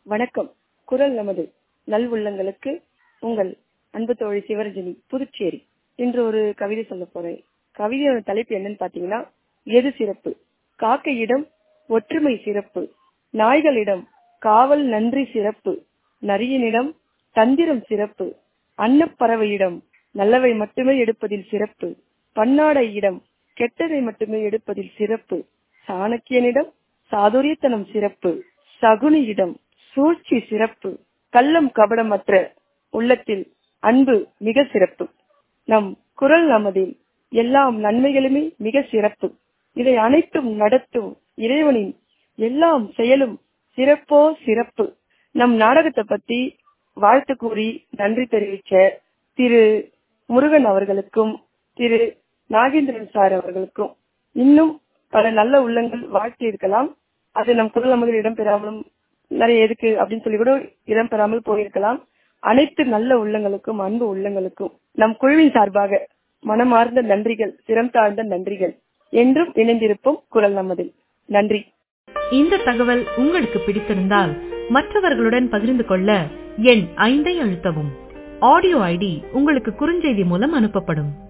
வணக்கம் குரல் நமது நல்வுள்ளங்களுக்கு உங்கள் அன்பு தோழி சிவரஞ்சனி புதுச்சேரி இன்று ஒரு கவிதை சொல்ல போறேன் கவிதையோட தலைப்பு என்னன்னு பாத்தீங்கன்னா எது சிறப்பு காக்கையிடம் ஒற்றுமை சிறப்பு நாய்களிடம் காவல் நன்றி சிறப்பு நரியினிடம் தந்திரம் சிறப்பு அன்னப்பறவையிடம் நல்லவை மட்டுமே எடுப்பதில் சிறப்பு பன்னாடையிடம் கெட்டதை மட்டுமே எடுப்பதில் சிறப்பு சாணக்கியனிடம் சாதுரியத்தனம் சிறப்பு சகுனியிடம் சூழ்ச்சி சிறப்பு கள்ளம் கபடமற்ற உள்ளத்தில் அன்பு மிக சிறப்பு நம் குரல் நமதில் எல்லாம் நன்மைகளுமே மிக சிறப்பு இதை அனைத்தும் நடத்தும் இறைவனின் எல்லாம் செயலும் சிறப்போ சிறப்பு நம் நாடகத்தை பத்தி வாழ்த்து கூறி நன்றி தெரிவிச்ச திரு முருகன் அவர்களுக்கும் திரு நாகேந்திரன் சார் அவர்களுக்கும் இன்னும் பல நல்ல உள்ளங்கள் வாழ்த்தி இருக்கலாம் அது நம் குரல் நமதில் இடம்பெறாமலும் நிறைய எதுக்கு அப்படின்னு சொல்லி கூட இடம்பெறாமல் போயிருக்கலாம் அனைத்து நல்ல உள்ளங்களுக்கும் அன்பு உள்ளங்களுக்கும் நம் குழுவின் சார்பாக மனமார்ந்த நன்றிகள் சிரம் தாழ்ந்த நன்றிகள் என்றும் இணைந்திருப்போம் குரல் நமதில் நன்றி இந்த தகவல் உங்களுக்கு பிடித்திருந்தால் மற்றவர்களுடன் பகிர்ந்து கொள்ள எண் ஐந்தை அழுத்தவும் ஆடியோ ஐடி உங்களுக்கு குறுஞ்செய்தி மூலம் அனுப்பப்படும்